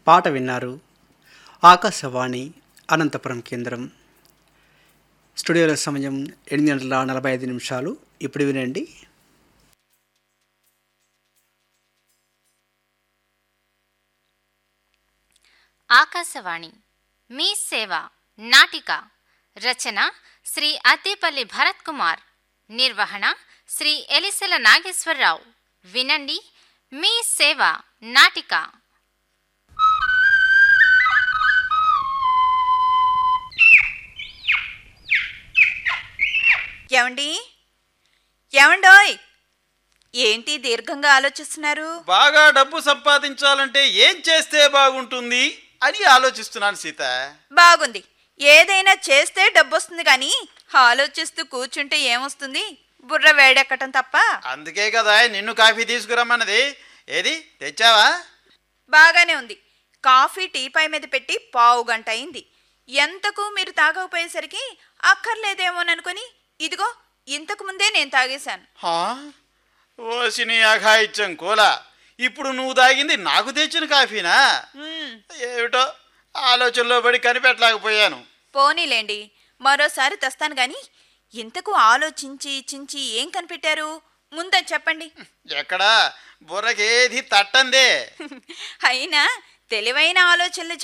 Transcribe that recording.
పాట విన్నారు ఆకాశవాణి అనంతపురం కేంద్రం స్టూడియోలో సమయం ఎనిమిది గంటల నలభై ఐదు నిమిషాలు ఇప్పుడు వినండి ఆకాశవాణి మీ సేవ నాటిక రచన శ్రీ అద్దేపల్లి భరత్ కుమార్ నిర్వహణ శ్రీ ఎలిసెల నాగేశ్వరరావు వినండి మీ సేవ నాటిక ఏమండి ఏమండోయ్ ఏంటి దీర్ఘంగా ఆలోచిస్తున్నారు బాగా డబ్బు సంపాదించాలంటే ఏం చేస్తే బాగుంటుంది అని ఆలోచిస్తున్నాను సీత బాగుంది ఏదైనా చేస్తే డబ్బు వస్తుంది కానీ ఆలోచిస్తూ కూర్చుంటే ఏమొస్తుంది బుర్ర వేడెక్కటం తప్ప అందుకే కదా నిన్ను కాఫీ తీసుకురమ్మన్నది ఏది తెచ్చావా బాగానే ఉంది కాఫీ టీపై మీద పెట్టి పావు గంట అయింది ఎంతకు మీరు తాగకపోయేసరికి అక్కర్లేదేమోననుకొని ఇదిగో ఇంతకు ముందే నేను తాగేశాను హా? ఓసిని అఘాయిత్యం కోలా ఇప్పుడు నువ్వు తాగింది నాకు తెచ్చిన కాఫీనా మ్మ్, ఏమిటో ఆలోచనలో పడి కనిపెట్టలేకపోయాను పోనీలేండి మరోసారి తెస్తాను గాని ఇంతకు ఆలోచించి చించి ఏం కనిపెట్టారు ముందని చెప్పండి ఎక్కడా బుర్రకేది తట్టందే అయినా తెలివైన ఆలోచనలు